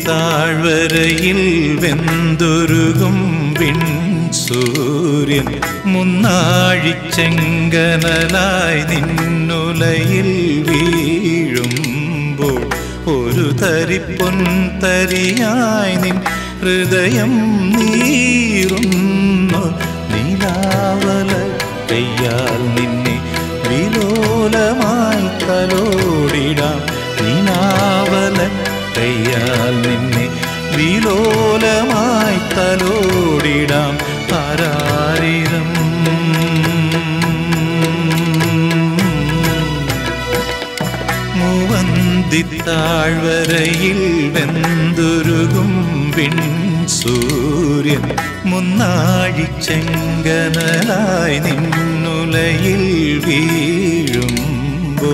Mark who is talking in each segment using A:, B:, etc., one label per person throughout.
A: മുവന്തിത്താഴ്വരയിൽ വെന്തുരുകും വിൺ സൂര്യൻ മുന്നാഴിച്ചെങ്കനലായി നിന്നുലയിൽ വീഴുമ്പോൾ ഒരു തരിപ്പൊൻ തരിയായി നിൻ ഹൃദയം നീറുന്നു നീലാവല കയ്യാൽ നിന്നെ വിലോലമായി തലോടിടാം നീനാവല കയ്യാൽ നിന്നെ വിലോലമായി തലോടിടാം ആരാരിരം മുവന്തിത്താഴ്വരയിൽ വെന്തുരുകും വിൺ സൂര്യൻ മുന്നാഴിച്ചെങ്കനലായി നിന്നുലയിൽ വീഴുമ്പോ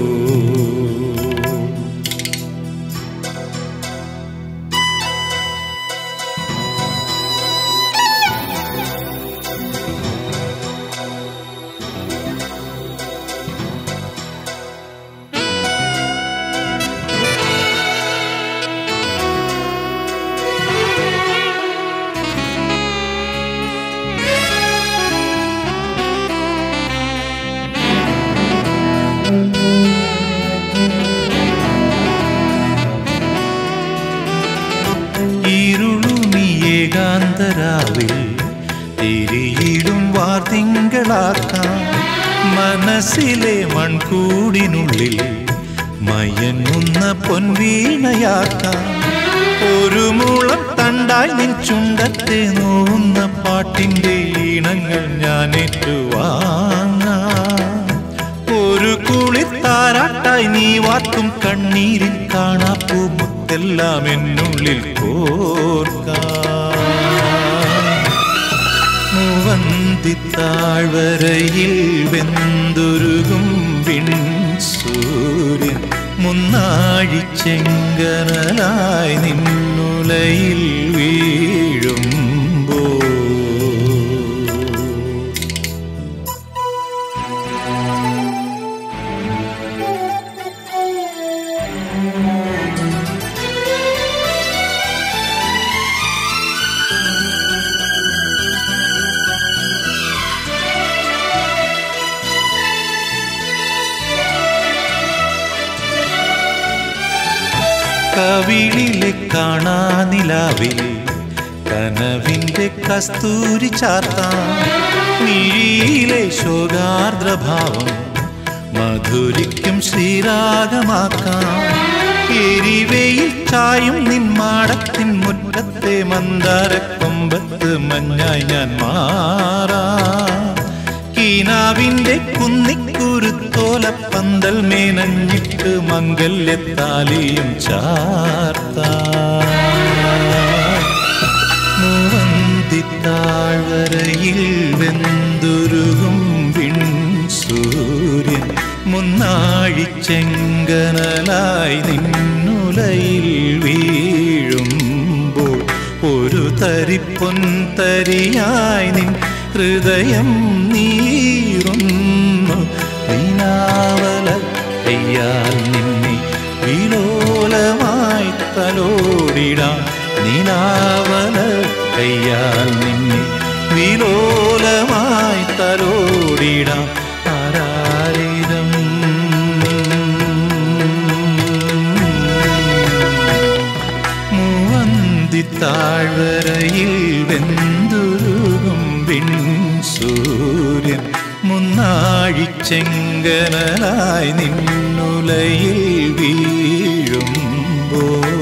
A: ഇരുളുമിയേകാന്തരാവിൽ തിരിയിടും വാർത്തിങ്കളാക്കാം മനസ്സിലെ മൺകൂടിനുള്ളിൽ മയങ്ങുന്ന പൊൻവീണയാക്കാം ഒരു മുളം തണ്ടായി നിൻ ചുണ്ടത്തെ നോവുന്ന പാട്ടിൻ്റെ ഈണങ്ങൾ ഞാൻ ഏറ്റുവാങ്ങാം ഒരു കുളിത്താരാട്ടായി നീ വാർക്കും കണ്ണീരിൽ കാണാപ്പൂ മുത്തെല്ലാം എന്നുള്ളിൽ കോർക്കാം മുവന്തിത്താഴ്വരയിൽ വെന്തുരുകും വിൺ സൂര്യൻ മുന്നാഴിച്ചെങ്കനലായി നിന്നുലയിൽ വീഴുമ്പോ കവിളിലെ കാണാനിലാവിൽ കനവിന്റെ കസ്തൂരി ചാർത്താം മിഴിയിലെ ശോകാർദ്രഭാവം മധുരിക്കും ശ്രീരാഗമാക്കാം എരിവയിൽ ചായും നിന്മാടത്തിൻ മുറ്റത്തെ മന്ദാരക്കൊമ്പത്ത് മഞ്ഞായി ഞാൻ മാറാം കീനാവിന്റെ കുന്നിക്കുരുത്തോല പന്തൽ മേനഞ്ഞിട്ട് മംഗല്യത്താലിയും ചാർത്താം മൂവന്തിത്താഴ്വരയിൽ വെന്തുരുകും വിൺ സൂര്യൻ മുന്നാഴിച്ചെങ്കനലായി നിന്നുലയിൽ വീഴുമ്പോൾ ഒരു തരിപ്പൊൻ തരിയായി നിൻ ഹൃദയം നീറുന്നു നീനാവല കയ്യാൽ നിന്നെ വിലോലമായി തലോടിടാം നീനാവല കയ്യാൽ നിന്നെ വിലോലമായി തലോടിടാം ആരാരിരം മൂവന്തിത്താഴ്വരയിൽ വെന്തുരുകും വിൺ സൂര്യൻ മുന്നാഴിച്ചെങ്കനലായി നിന്നുലയിൽ വീഴുമ്പോൾ